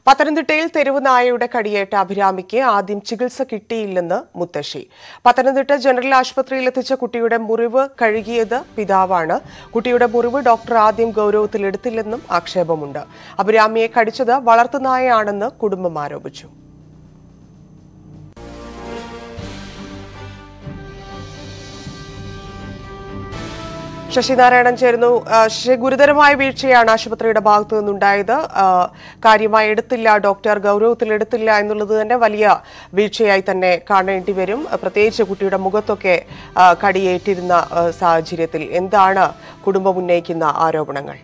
പത്തനംതിട്ടയിൽ തെരുവ് നായയുടെ കടിയേറ്റ അഭിരാമിക്ക് ആദ്യം ചികിത്സ കിട്ടിയില്ലെന്ന് മുത്തശ്ശി പത്തനംതിട്ട ജനറൽ ആശുപത്രിയിൽ എത്തിച്ച കുട്ടിയുടെ മുറിവ് കഴുകിയത് പിതാവാണ് കുട്ടിയുടെ മുറിവ് ഡോക്ടർ ആദ്യം ഗൗരവത്തിലെടുത്തില്ലെന്നും ആക്ഷേപമുണ്ട് അഭിരാമിയെ കടിച്ചത് വളർത്തുനായയാണെന്ന് കുടുംബം ആരോപിച്ചു ശശിനാരായണൻ ചേരുന്നു ആ, ശശി ഗുരുതരമായ വീഴ്ചയാണ് ആശുപത്രിയുടെ ഭാഗത്തു നിന്നുണ്ടായത് ആ, കാര്യമായി എടുത്തില്ല ഡോക്ടർ ഗൗരവത്തിൽ എടുത്തില്ല എന്നുള്ളത് തന്നെ വലിയ വീഴ്ചയായി തന്നെ കാണേണ്ടി വരും പ്രത്യേകിച്ച് കുട്ടിയുടെ മുഖത്തൊക്കെ ആ, കടിയേറ്റിരുന്ന ആ, സാഹചര്യത്തിൽ എന്താണ് കുടുംബം ഉന്നയിക്കുന്ന ആരോപണങ്ങൾ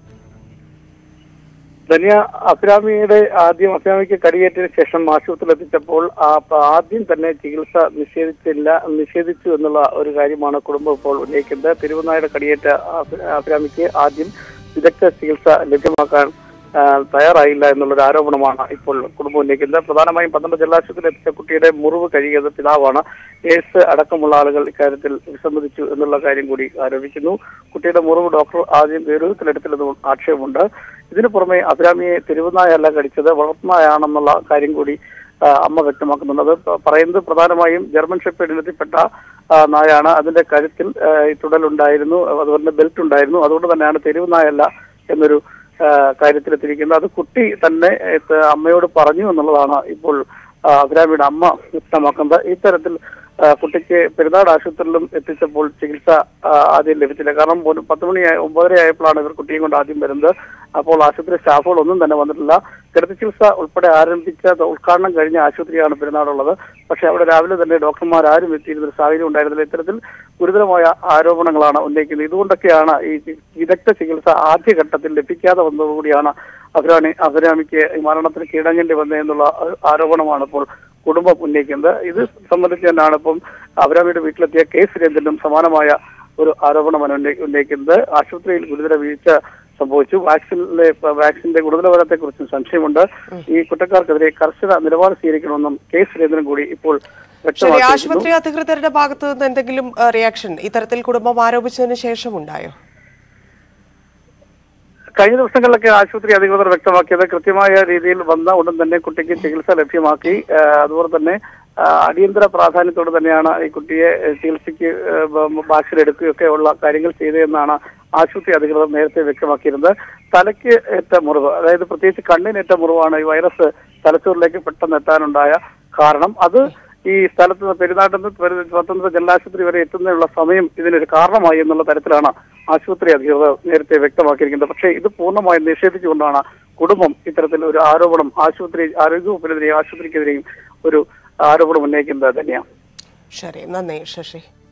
ധന്യ അഭിരാമിയുടെ ആദ്യം അഭിരാമിക്ക് കടിയേറ്റതിനു ശേഷം ആശുപത്രിയിൽ എത്തിച്ചപ്പോൾ ആ പ- ആദ്യം തന്നെ ചികിത്സ നിഷേധിച്ചില്ല നിഷേധിച്ചു എന്നുള്ള ഒരു കാര്യമാണ് കുടുംബം ഇപ്പോൾ ഉന്നയിക്കുന്നത് തിരുവനായുടെ കടിയേറ്റ അഭി- അഭിരാമിക്ക് ആദ്യം വിദഗ്ധ ചികിത്സ ലഭ്യമാക്കാൻ ആ, തയ്യാറായില്ല എന്നുള്ളൊരു ആരോപണമാണ് ഇപ്പോൾ കുടുംബം ഉന്നയിക്കുന്നത് പ്രധാനമായും പന്ത്രണ്ട് ജില്ലാശുപത്രിയിൽ എത്തിച്ച കുട്ടിയുടെ മുറിവ് കഴുകിയത് പിതാവാണ് നേഴ്സ് അടക്കമുള്ള ആളുകൾ ഇക്കാര്യത്തിൽ വിസമ്മതിച്ചു എന്നുള്ള കാര്യം കൂടി ആരോപിക്കുന്നു കുട്ടിയുടെ മുറിവ് ഡോക്ടർ ആദ്യം ഗൗരവത്തിലെടുത്തില്ലെന്നും ആക്ഷേപമുണ്ട് ഇതിനു പുറമെ അഭിരാമിയെ തെരുവുനായല്ല കടിച്ചത് വളർത്തുനായാണെന്നുള്ള കാര്യം കൂടി ആ, അമ്മ വ്യക്തമാക്കുന്നുണ്ട് അത് പ- പറയുന്നത് പ്രധാനമായും ജർമ്മൻ ഷെപ്പേഡ് ഇനത്തിൽപ്പെട്ട ആ, നായാണ് അതിന്റെ കഴുത്തിൽ ആ, ഈ തുടലുണ്ടായിരുന്നു അതുപോലെ തന്നെ ബെൽറ്റ് ഉണ്ടായിരുന്നു അതുകൊണ്ട് തന്നെയാണ് തെരുവുനായല്ല എന്നൊരു ആ, കാര്യത്തിലെത്തിയിരിക്കുന്നത് അത് കുട്ടി തന്നെ ഏത്, അമ്മയോട് പറഞ്ഞു എന്നുള്ളതാണ് ഇപ്പോൾ ആ, അഭിരാമിയുടെ അമ്മ വ്യക്തമാക്കുന്നത് ഇത്തരത്തിൽ ആ, കുട്ടിക്ക് പെരുന്നാട് ആശുപത്രിയിലും എത്തിച്ചപ്പോൾ ചികിത്സ ആ, ആദ്യം ലഭിച്ചില്ല കാരണം ഒരു പത്ത് മണി ഒമ്പതര ആയപ്പോഴാണ് ഇവർ കുട്ടിയും കൊണ്ട് ആദ്യം വരുന്നത് അപ്പോൾ ആശുപത്രി സ്റ്റാഫുകൾ ഒന്നും തന്നെ വന്നിട്ടില്ല കിടത്തി ചികിത്സ ഉൾപ്പെടെ ആരംഭിച്ച ഉദ്ഘാടനം കഴിഞ്ഞ ആശുപത്രിയാണ് പെരുന്നാടുള്ളത് പക്ഷേ അവിടെ രാവിലെ തന്നെ ഡോക്ടർമാർ ആരും എത്തിയിരുന്ന ഒരു സാഹചര്യം ഉണ്ടായിരുന്നില്ല ഇത്തരത്തിൽ ഗുരുതരമായ ആരോപണങ്ങളാണ് ഉന്നയിക്കുന്നത് ഇതുകൊണ്ടൊക്കെയാണ് ഈ ചി- വിദഗ്ധ ചികിത്സ ആദ്യഘട്ടത്തിൽ ലഭിക്കാതെ വന്നതോടുകൂടിയാണ് അഭിരാമി അഭിരാമിക്ക് ഈ മരണത്തിന് കീഴടങ്ങേണ്ടി വന്നതെന്നുള്ള ആ- ആരോപണമാണ് ഇപ്പോൾ കുടുംബം ഉന്നയിക്കുന്നത് ഇത് സംബന്ധിച്ച് തന്നെയാണ് ഇപ്പം അഭിരാമിയുടെ വീട്ടിലെത്തിയ കെ സുരേന്ദ്രനും സമാനമായ ഒരു ആരോപണമാണ് ഉന്നയി- ഉന്നയിക്കുന്നത് ആശുപത്രിയിൽ ഗുരുതര വീഴ്ച സംഭവിച്ചു വാക്സിനിലെ വാക്സിന്റെ ഗുണനിലവാരത്തെ കുറിച്ചും സംശയമുണ്ട് ഈ കുറ്റക്കാർക്കെതിരെ കർശന നിലപാട് സ്വീകരിക്കണമെന്നും കെ സുരേന്ദ്രൻ കൂടി ഇപ്പോൾ ശരി വ്യക്തമാക്കിയിരിക്കുന്നു ആശുപത്രി അധികൃതരുടെ ഭാഗത്തു നിന്ന് എന്തെങ്കിലും ആ, റിയാക്ഷൻ ഇത്തരത്തിൽ കുടുംബം ആരോപിച്ചതിന് ശേഷം ഉണ്ടായോ കഴിഞ്ഞ ദിവസങ്ങളിലൊക്കെ ആശുപത്രി അധികൃതർ വ്യക്തമാക്കിയത് കൃത്യമായ രീതിയിൽ വന്ന ഉടൻ തന്നെ കുട്ടിക്ക് ചികിത്സ ലഭ്യമാക്കി ആ, അതുപോലെ തന്നെ ആ, അടിയന്തര പ്രാധാന്യത്തോടെ തന്നെയാണ് ഈ കുട്ടിയെ ഏ, ചികിത്സയ്ക്ക് വാക്സിൻ എടുക്കുകയൊക്കെ ഉള്ള കാര്യങ്ങൾ ചെയ്തതെന്നാണ് ആശുപത്രി അധികൃതർ നേരത്തെ വ്യക്തമാക്കിയിരുന്നത് തലയ്ക്ക് ഏറ്റ മുറിവ് അതായത് പ്രത്യേകിച്ച് കണ്ണിനേറ്റ മുറിവാണ് ഈ വൈറസ് തലച്ചോറിലേക്ക് പെട്ടെന്ന് എത്താനുണ്ടായ കാരണം അത് ഈ സ്ഥലത്ത് നിന്ന് പെരുന്നാട്ടിൽ നിന്ന് പെരു- പത്തനംതിട്ട ജില്ലാശുപത്രി വരെ എത്തുന്നതിനുള്ള സമയം ഇതിനൊരു കാരണമായി എന്നുള്ള തരത്തിലാണ് ആശുപത്രി അധികൃതർ നേരത്തെ വ്യക്തമാക്കിയിരിക്കുന്നത് പക്ഷേ ഇത് പൂർണ്ണമായും നിഷേധിച്ചുകൊണ്ടാണ് കുടുംബം ഇത്തരത്തിൽ ഒരു ആരോപണം ആശുപത്രി ആരോഗ്യവകുപ്പിനെതിരെയും ആശുപത്രിക്കെതിരെയും ഒരു ആരോപണം ഉന്നയിക്കുന്നത് തന്നെയാണ് ശരി നന്ദി ശശി